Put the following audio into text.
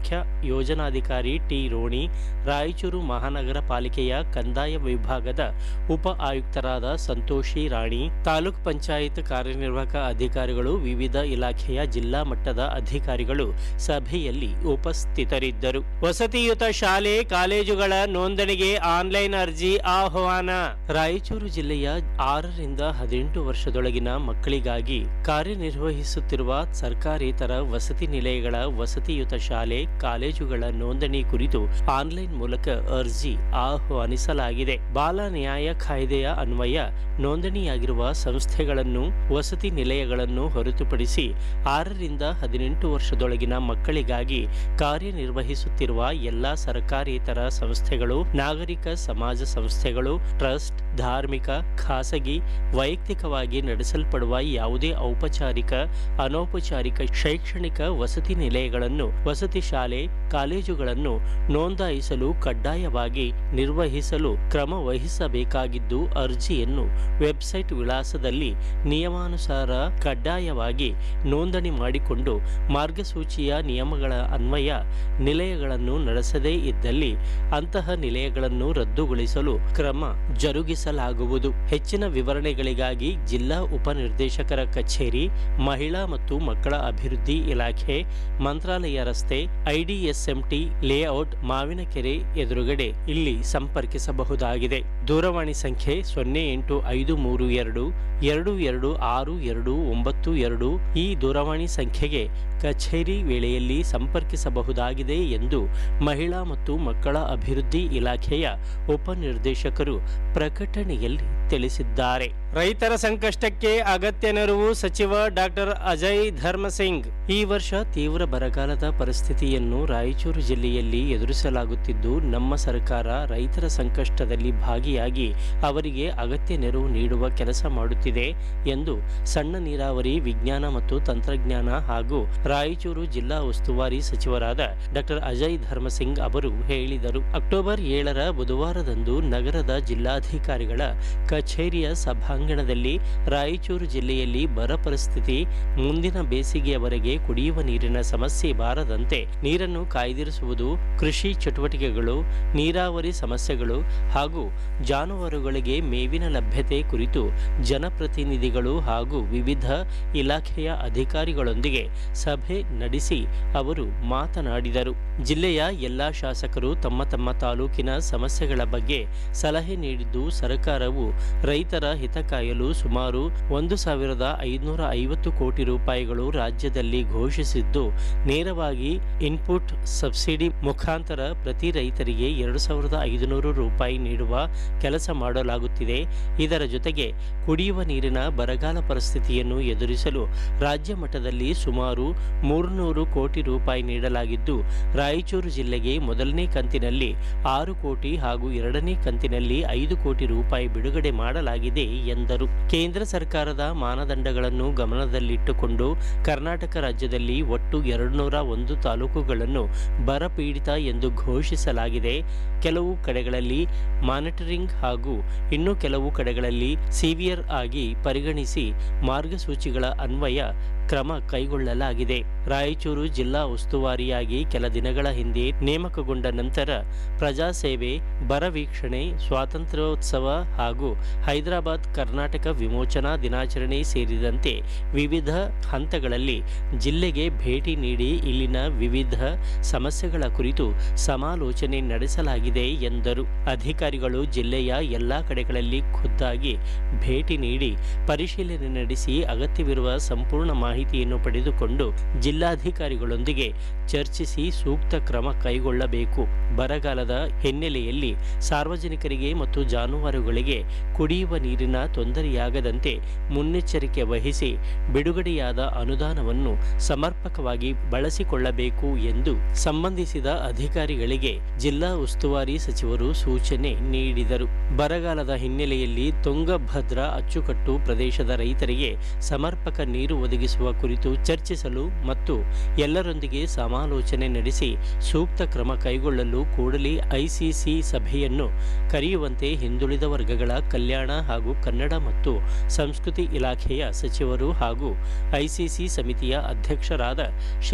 ಮುಖ್ಯ ಯೋಜನಾಧಿಕಾರಿ ಟಿ ರೋಣಿ ರಾಯಚೂರು ಮಹಾನಗರ ಪಾಲಿಕೆಯ ಕಂದಾಯ ವಿಭಾಗದ ಉಪ ಆಯುಕ್ತರಾದ ಸಂತೋಷಿ ರಾಣಿ ತಾಲೂಕ್ ಪಂಚಾಯತ್ ಕಾರ್ಯನಿರ್ವಾಹಕ ಅಧಿಕಾರಿಗಳು ವಿವಿಧ ಇಲಾಖೆಯ ಜಿಲ್ಲಾ ಮಟ್ಟದ ಅಧಿಕಾರಿಗಳು ಸಭೆಯಲ್ಲಿ ಉಪಸ್ಥಿತರಿದ್ದರು ವಸತಿಯುತ ಶಾಲೆ ಕಾಲೇಜುಗಳ ನೋಂದಣಿಗೆ ಆನ್ಲೈನ್ ಅರ್ಜಿ ಆಹ್ವಾನ ರಾಯಚೂರು ಜಿಲ್ಲೆಯ ಆರರಿಂದ ಹದಿನೆಂಟು ವರ್ಷದೊಳಗಿನ ಮಕ್ಕಳಿಗಾಗಿ ಕಾರ್ಯನಿರ್ವಹಿಸುತ್ತಿರುವ ಸರ್ಕಾರೇತರ ವಸತಿ ನಿಲಯಗಳ ವಸತಿಯುತ ಶಾಲೆ ಕಾಲೇಜುಗಳ ನೋಂದಣಿ ಕುರಿತು ಆನ್ಲೈನ್ ಮೂಲಕ ಅರ್ಜಿ ಆಹ್ವಾನಿಸಲಾಗಿದೆ ಬಾಲ ನ್ಯಾಯ ಕಾಯ್ದೆಯ ಅನ್ವಯ ನೋಂದಣಿಯಾಗಿರುವ ಸಂಸ್ಥೆಗಳನ್ನು ವಸತಿ ನಿಲಯಗಳನ್ನು ಹೊರತುಪಡಿಸಿ ಆರರಿಂದ ಹದಿನೆಂಟು ವರ್ಷದೊಳಗಿನ ಮಕ್ಕಳಿಗಾಗಿ ಕಾರ್ಯನಿರ್ವಹಿಸುತ್ತಿರುವ ಎಲ್ಲಾ ಸರ್ಕಾರೇತರ ಸಂಸ್ಥೆಗಳು ನಾಗರಿಕ ಸಮಾಜ ಸಂಸ್ಥೆಗಳು ಟ್ರಸ್ಟ್ ಧಾರ್ಮಿಕ ಖಾಸಗಿ ವೈಯಕ್ತಿಕವಾಗಿ ನಡೆಸಲ್ಪಡುವ ಯಾವುದೇ ಔಪಚಾರಿಕ ಅನೌಪಚಾರಿಕ ಶೈಕ್ಷಣಿಕ ವಸತಿ ನಿಲಯಗಳನ್ನು ವಸತಿ ಶಾಲೆ ಕಾಲೇಜುಗಳನ್ನು ನೋಂದಾಯಿಸಲು ಕಡ್ಡಾಯವಾಗಿ ನಿರ್ವಹಿಸಲು ಕ್ರಮ ವಹಿಸಬೇಕಾಗಿದ್ದು ಅರ್ಜಿಯನ್ನು ವೆಬ್ಸೈಟ್ ವಿಳಾಸದಲ್ಲಿ ನಿಯಮಾನುಸಾರ ಕಡ್ಡಾಯವಾಗಿ ನೋಂದಣಿ ಮಾಡಿಕೊಂಡು ಮಾರ್ಗಸೂಚಿಯ ನಿಯಮಗಳ ಅನ್ವಯ ನಿಲಯಗಳನ್ನು ನಡೆಸದೇ ಇದ್ದಲ್ಲಿ ಅಂತಹ ನಿಲಯಗಳನ್ನು ರದ್ದುಗೊಳಿಸಲು ಕ್ರಮ ಜರುಗಿಸಲಾಗುವುದು ಹೆಚ್ಚಿನ ವಿವರಣೆಗಳಿಗಾಗಿ ಜಿಲ್ಲಾ ಉಪನಿರ್ದೇಶಕರ ಕಚೇರಿ ಮಹಿಳಾ ಮತ್ತು ಮಕ್ಕಳ ಅಭಿವೃದ್ಧಿ ಇಲಾಖೆ ಮಂತ್ರಾಲಯ ರಸ್ತೆ ಐಡಿಎಸ್ಎಂಟಿ ಲೇಔಟ್ ಮಾವಿನಕೆರೆ ಎದುರುಗಡೆ ಇಲ್ಲಿ ಸಂಪರ್ಕಿಸಬಹುದಾಗಿದೆ ದೂರವಾಣಿ ಸಂಖ್ಯೆ ಸೊನ್ನೆ ಎಂಟು ಐದು ಮೂರು ಎರಡು ಎರಡು ಎರಡು ಆರು ಎರಡು ಒಂಬತ್ತು ಎರಡು ಈ ದೂರವಾಣಿ ಸಂಖ್ಯೆಗೆ ಕಚೇರಿ ವೇಳೆಯಲ್ಲಿ ಸಂಪರ್ಕಿಸಬಹುದಾಗಿದೆ ಎಂದು ಮಹಿಳಾ ಮತ್ತು ಮಕ್ಕಳ ಅಭಿವೃದ್ಧಿ ಇಲಾಖೆಯ ಉಪನಿರ್ದೇಶಕರು ಪ್ರಕಟಣೆಯಲ್ಲಿ ತಿಳಿಸಿದ್ದಾರೆ ರೈತರ ಸಂಕಷ್ಟಕ್ಕೆ ಅಗತ್ಯ ನೆರವು ಸಚಿವ ಡಾಕ್ಟರ್ ಅಜಯ್ ಧರ್ಮಸಿಂಗ್ ಈ ವರ್ಷ ತೀವ್ರ ಬರಗಾಲದ ಪರಿಸ್ಥಿತಿಯನ್ನು ರಾಯಚೂರು ಜಿಲ್ಲೆಯಲ್ಲಿ ಎದುರಿಸಲಾಗುತ್ತಿದ್ದು ನಮ್ಮ ಸರ್ಕಾರ ರೈತರ ಸಂಕಷ್ಟದಲ್ಲಿ ಭಾಗಿಯಾಗಿ ಅವರಿಗೆ ಅಗತ್ಯ ನೆರವು ನೀಡುವ ಕೆಲಸ ಮಾಡುತ್ತಿದೆ ಎಂದು ಸಣ್ಣ ನೀರಾವರಿ ವಿಜ್ಞಾನ ಮತ್ತು ತಂತ್ರಜ್ಞಾನ ಹಾಗೂ ರಾಯಚೂರು ಜಿಲ್ಲಾ ಉಸ್ತುವಾರಿ ಸಚಿವರಾದ ಡಾಕ್ಟರ್ ಅಜಯ್ ಧರ್ಮಸಿಂಗ್ ಅವರು ಹೇಳಿದರು ಅಕ್ಟೋಬರ್ ಏಳರ ಬುಧವಾರದಂದು ನಗರದ ಜಿಲ್ಲಾಧಿಕಾರಿಗಳ ಕಚೇರಿಯ ಸಭಾಂಗಣದಲ್ಲಿ ರಾಯಚೂರು ಜಿಲ್ಲೆಯಲ್ಲಿ ಬರ ಪರಿಸ್ಥಿತಿ ಮುಂದಿನ ಬೇಸಿಗೆಯವರೆಗೆ ಕುಡಿಯುವ ನೀರಿನ ಸಮಸ್ಯೆ ಬಾರದಂತೆ ನೀರನ್ನು ಕಾಯ್ದಿರಿಸುವುದು ಕೃಷಿ ಚಟುವಟಿಕೆಗಳು ನೀರಾವರಿ ಸಮಸ್ಯೆಗಳು ಹಾಗೂ ಜಾನುವಾರುಗಳಿಗೆ ಮೇವಿನ ಲಭ್ಯತೆ ಕುರಿತು ಜನಪ್ರತಿನಿಧಿಗಳು ಹಾಗೂ ವಿವಿಧ ಇಲಾಖೆಯ ಅಧಿಕಾರಿಗಳೊಂದಿಗೆ ಸಭೆ ನಡೆಸಿ ಅವರು ಮಾತನಾಡಿದರು ಜಿಲ್ಲೆಯ ಎಲ್ಲಾ ಶಾಸಕರು ತಮ್ಮ ತಮ್ಮ ತಾಲೂಕಿನ ಸಮಸ್ಯೆಗಳ ಬಗ್ಗೆ ಸಲಹೆ ನೀಡಿದ್ದು ಸರ್ಕಾರವು ರೈತರ ಹಿತ ಕಾಯಲು ಸುಮಾರು ಒಂದು ಸಾವಿರದ ಐದುನೂರ ಐವತ್ತು ಕೋಟಿ ರೂಪಾಯಿಗಳು ರಾಜ್ಯದಲ್ಲಿ ಘೋಷಿಸಿದ್ದು ನೇರವಾಗಿ ಇನ್ಪುಟ್ ಸಬ್ಸಿಡಿ ಮುಖಾಂತರ ಪ್ರತಿ ರೈತರಿಗೆ ಎರಡು ಸಾವಿರದ ಐದುನೂರು ರೂಪಾಯಿ ನೀಡುವ ಕೆಲಸ ಮಾಡಲಾಗುತ್ತಿದೆ ಇದರ ಜೊತೆಗೆ ಕುಡಿಯುವ ನೀರಿನ ಬರಗಾಲ ಪರಿಸ್ಥಿತಿಯನ್ನು ಎದುರಿಸಲು ರಾಜ್ಯ ಮಟ್ಟದಲ್ಲಿ ಸುಮಾರು ಮೂರುನೂರು ಕೋಟಿ ರೂಪಾಯಿ ನೀಡಲಾಗಿದ್ದು ರಾಯಚೂರು ಜಿಲ್ಲೆಗೆ ಮೊದಲನೇ ಕಂತಿನಲ್ಲಿ ಆರು ಕೋಟಿ ಹಾಗೂ ಎರಡನೇ ಕಂತಿನಲ್ಲಿ ಐದು ಕೋಟಿ ರೂಪಾಯಿ ಬಿಡುಗಡೆ ಮಾಡಲಾಗಿದೆ ಎಂದರು ಕೇಂದ್ರ ಸರ್ಕಾರದ ಮಾನದಂಡಗಳನ್ನು ಗಮನದಲ್ಲಿಟ್ಟುಕೊಂಡು ಕರ್ನಾಟಕ ರಾಜ್ಯದಲ್ಲಿ ಒಟ್ಟು ಎರಡುನೂರ ಒಂದು ತಾಲೂಕುಗಳನ್ನು ಬರಪೀಡಿತ ಎಂದು ಘೋಷಿಸಲಾಗಿದೆ ಕೆಲವು ಕಡೆಗಳಲ್ಲಿ ಮಾನಿಟರಿಂಗ್ ಹಾಗೂ ಇನ್ನು ಕೆಲವು ಕಡೆಗಳಲ್ಲಿ ಸಿವಿಯರ್ ಆಗಿ ಪರಿಗಣಿಸಿ ಮಾರ್ಗಸೂಚಿಗಳ ಅನ್ವಯ ಕ್ರಮ ಕೈಗೊಳ್ಳಲಾಗಿದೆ ರಾಯಚೂರು ಜಿಲ್ಲಾ ಉಸ್ತುವಾರಿಯಾಗಿ ಕೆಲ ದಿನಗಳ ಹಿಂದೆ ನೇಮಕಗೊಂಡ ನಂತರ ಪ್ರಜಾಸೇವೆ ಬರ ವೀಕ್ಷಣೆ ಸ್ವಾತಂತ್ರ್ಯೋತ್ಸವ ಹಾಗೂ ಹೈದರಾಬಾದ್ ಕರ್ನಾಟಕ ವಿಮೋಚನಾ ದಿನಾಚರಣೆ ಸೇರಿದಂತೆ ವಿವಿಧ ಹಂತಗಳಲ್ಲಿ ಜಿಲ್ಲೆಗೆ ಭೇಟಿ ನೀಡಿ ಇಲ್ಲಿನ ವಿವಿಧ ಸಮಸ್ಯೆಗಳ ಕುರಿತು ಸಮಾಲೋಚನೆ ನಡೆಸಲಾಗಿದೆ ಎಂದರು ಅಧಿಕಾರಿಗಳು ಜಿಲ್ಲೆಯ ಎಲ್ಲಾ ಕಡೆಗಳಲ್ಲಿ ಖುದ್ದಾಗಿ ಭೇಟಿ ನೀಡಿ ಪರಿಶೀಲನೆ ನಡೆಸಿ ಅಗತ್ಯವಿರುವ ಸಂಪೂರ್ಣ ಮಾಹಿತಿಯನ್ನು ಪಡೆದುಕೊಂಡು ಜಿಲ್ಲಾಧಿಕಾರಿಗಳೊಂದಿಗೆ ಚರ್ಚಿಸಿ ಸೂಕ್ತ ಕ್ರಮ ಕೈಗೊಳ್ಳಬೇಕು ಬರಗಾಲದ ಹಿನ್ನೆಲೆಯಲ್ಲಿ ಸಾರ್ವಜನಿಕರಿಗೆ ಮತ್ತು ಜಾನುವಾರುಗಳಿಗೆ ಕುಡಿಯುವ ನೀರಿನ ತೊಂದರೆಯಾಗದಂತೆ ಮುನ್ನೆಚ್ಚರಿಕೆ ವಹಿಸಿ ಬಿಡುಗಡೆಯಾದ ಅನುದಾನವನ್ನು ಸಮರ್ಪಕವಾಗಿ ಬಳಸಿಕೊಳ್ಳಬೇಕು ಎಂದು ಸಂಬಂಧಿಸಿದ ಅಧಿಕಾರಿಗಳಿಗೆ ಜಿಲ್ಲಾ ಉಸ್ತುವಾರಿ ಸಚಿವರು ಸೂಚನೆ ನೀಡಿದರು ಬರಗಾಲದ ಹಿನ್ನೆಲೆಯಲ್ಲಿ ತುಂಗಭದ್ರಾ ಅಚ್ಚುಕಟ್ಟು ಪ್ರದೇಶದ ರೈತರಿಗೆ ಸಮರ್ಪಕ ನೀರು ಒದಗಿಸುವ ಕುರಿತು ಚರ್ಚಿಸಲು ಮತ್ತು ಎಲ್ಲರೊಂದಿಗೆ ಸಮಾಲೋಚನೆ ನಡೆಸಿ ಸೂಕ್ತ ಕ್ರಮ ಕೈಗೊಳ್ಳಲು ಕೂಡಲೇ ಐಸಿಸಿ ಸಭೆಯನ್ನು ಕರೆಯುವಂತೆ ಹಿಂದುಳಿದ ವರ್ಗಗಳ ಕಲ್ಯಾಣ ಹಾಗೂ ಕನ್ನಡ ಮತ್ತು ಸಂಸ್ಕೃತಿ ಇಲಾಖೆಯ ಸಚಿವರು ಹಾಗೂ ಐಸಿಸಿ ಸಮಿತಿಯ ಅಧ್ಯಕ್ಷರಾದ ಶ್ರೀ